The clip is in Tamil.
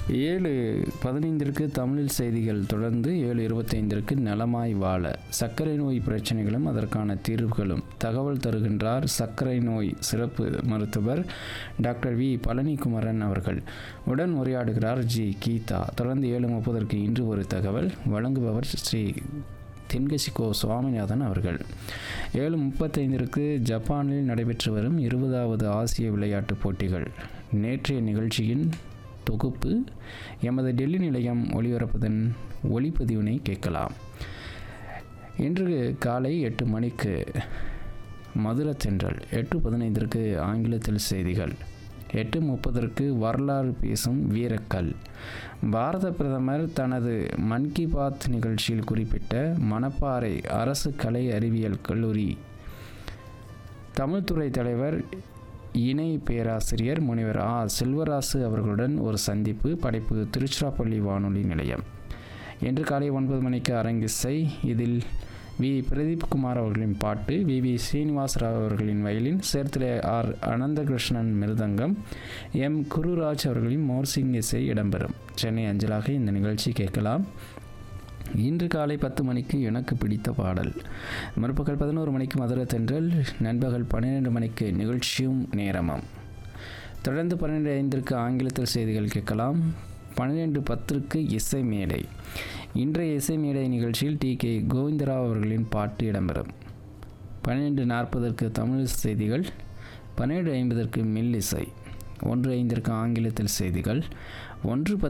ஏழு பதினைந்திற்கு தமிழில் செய்திகள் தொடர்ந்து ஏழு இருபத்தைந்திற்கு நலமாய் வாழ சர்க்கரை நோய் பிரச்சனைகளும் அதற்கான தீர்வுகளும் தகவல் தருகின்றார் சர்க்கரை நோய் சிறப்பு மருத்துவர் டாக்டர் வி பழனிக்குமரன் அவர்கள் உடன் உரையாடுகிறார் ஜி கீதா தொடர்ந்து ஏழு முப்பதற்கு இன்று ஒரு தகவல் வழங்குபவர் ஸ்ரீ தென்கட்சி கோ சுவாமிநாதன் அவர்கள் ஏழு முப்பத்தைந்திற்கு ஜப்பானில் நடைபெற்று வரும் இருபதாவது ஆசிய விளையாட்டுப் போட்டிகள் நேற்றைய நிகழ்ச்சியின் தொகுப்பு எமது டெல்லி நிலையம் ஒளிபரப்பதன் ஒளிப்பதிவினை கேட்கலாம் இன்று காலை எட்டு மணிக்கு மதுரை தென்றல் எட்டு பதினைந்திற்கு ஆங்கிலத்தில் செய்திகள் எட்டு முப்பதற்கு வரலாறு பேசும் வீரக்கல் பாரத பிரதமர் தனது மன் கி பாத் நிகழ்ச்சியில் குறிப்பிட்ட மணப்பாறை அரசு கலை அறிவியல் கல்லூரி தமிழ்துறை தலைவர் இணை பேராசிரியர் முனைவர் ஆ செல்வராசு அவர்களுடன் ஒரு சந்திப்பு படைப்பு திருச்சிராப்பள்ளி வானொலி நிலையம் இன்று காலை ஒன்பது மணிக்கு அரங்கிசை இதில் வி பிரதீப் குமார் அவர்களின் பாட்டு வி வி ஸ்ரீனிவாசராவ் அவர்களின் வயலின் சேர்த்திலே ஆர் அனந்தகிருஷ்ணன் மிருதங்கம் எம் குருராஜ் அவர்களின் மோர்சிங் இசை இடம்பெறும் சென்னை அஞ்சலாக இந்த நிகழ்ச்சி கேட்கலாம் இன்று காலை பத்து மணிக்கு எனக்கு பிடித்த பாடல் மறுபகல் பதினோரு மணிக்கு மதுரை தென்றல் நண்பகல் பன்னிரெண்டு மணிக்கு நிகழ்ச்சியும் நேரமும் தொடர்ந்து பன்னிரெண்டு ஐந்திற்கு ஆங்கிலத்தில் செய்திகள் கேட்கலாம் பன்னிரெண்டு பத்திற்கு இசை மேடை இன்றைய இசை மேடை நிகழ்ச்சியில் டி கே கோவிந்தராவ் அவர்களின் பாட்டு இடம்பெறும் பன்னிரெண்டு நாற்பதற்கு தமிழ் செய்திகள் பன்னிரெண்டு ஐம்பதற்கு மில் இசை ஒன்று ஐந்திற்கு ஆங்கிலத்தில் செய்திகள் ஒன்று